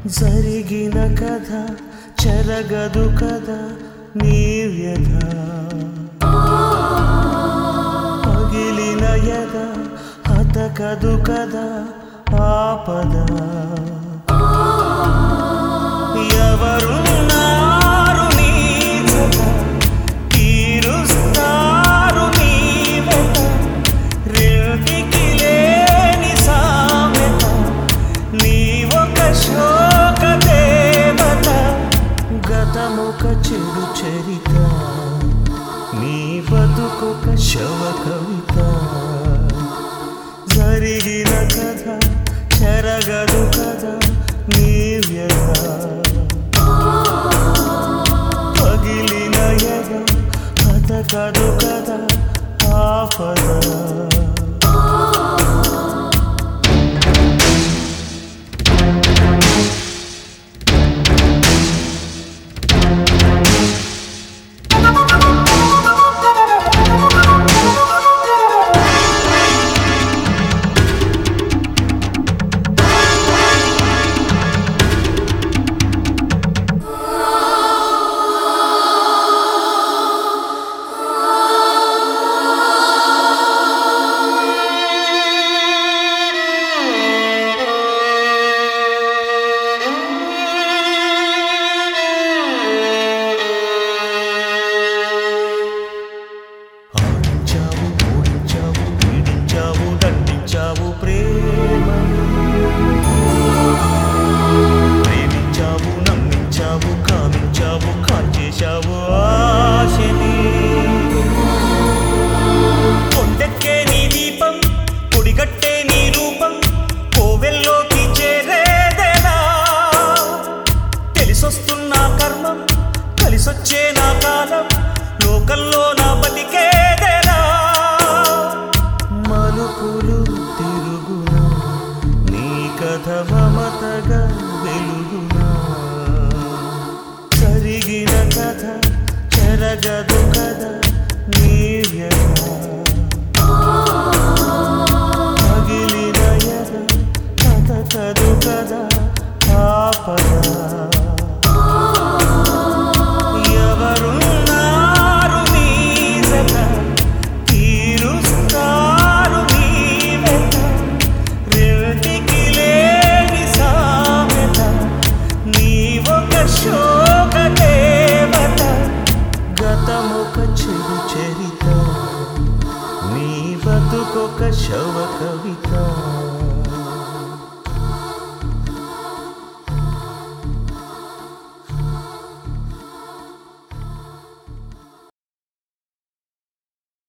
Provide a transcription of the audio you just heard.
జరిగిన కథ చెరగదు కదా నీ వ్యధ పగిలిన యద హతకదు కదా ఆపద ఎవరున్నారు నీ జత తీరుస్తారు నీ వెత రెంటికి లేని సామెత నీ ఒక శోక దేవత గతమొక చెడు చరిత నీ బతుకొక శవ కవిత జరిగిన కథ చెరగదు కదా నీ వ్యధ పగిలిన యద హతకదు కదా ఆపద ఆడించావు ఓడించావు పీడించావు దండించావు ప్రేమ ప్రేమించావు నమ్మించావు కామించావు కాల్చేశావు ఆశని కొండెక్కే నీ దీపం పొడిగట్టే నీ రూపం కోవెల్లోకి చేరేదేనా తెలిసొస్తున్న కర్మం కలిసొచ్చే నా కాలం లోకల్లో నా బతికేదేనా మలుపులు తిరుగునా నీ కథ మమతగా వెలుగునా జరిగిన కథ చెరగదు కదా నీ వ్యధ పగిలిన యద కథకదు కదా ఆపద ఎవరున్నారు నీ జత తీరుస్తారు నీ వెత రెంటికి లేని సామెత నీ ఒక శోక దేవత గతమొక చెడు చరిత నీ బతుకొక శవ కవిత